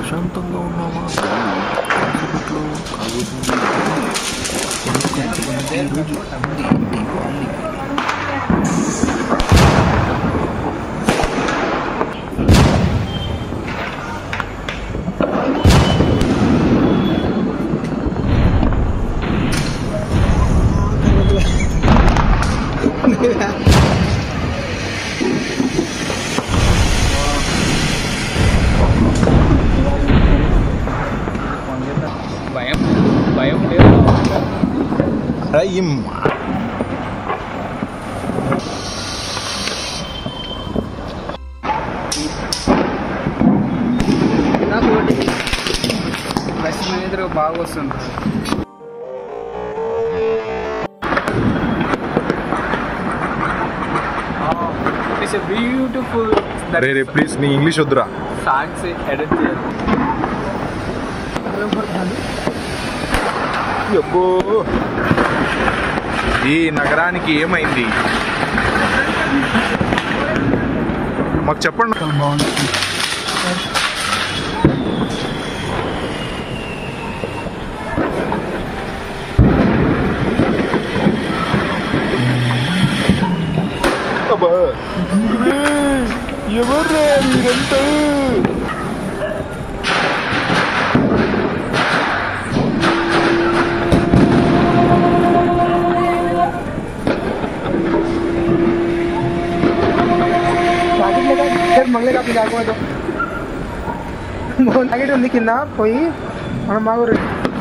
ప్రశాంతంగా ఉన్నామా కాసేపట్లో కాబోతుంది ఎందుకంటే ఈరోజు దీపావళి భయం భయం లేదు రయ్యం నాకు ఒకటి బస్ మేనేజర్ బాగా వస్తుంది ఇట్స్ బ్యూటిఫుల్ రే రే ప్లీజ్ నీ ఇంగ్లీష్ వద్దురా సాంగ్స్ ఎడిట్ చేయాలి అబ్బో ఈ నగరానికి ఏమైంది మాకు చెప్పండి అబ్బా. ఎవర్రా మీరంతా సార్ మంగళ కాపీ కాకపోతే ప్యాకెట్ ఉంది కింద పోయి మనం మాకు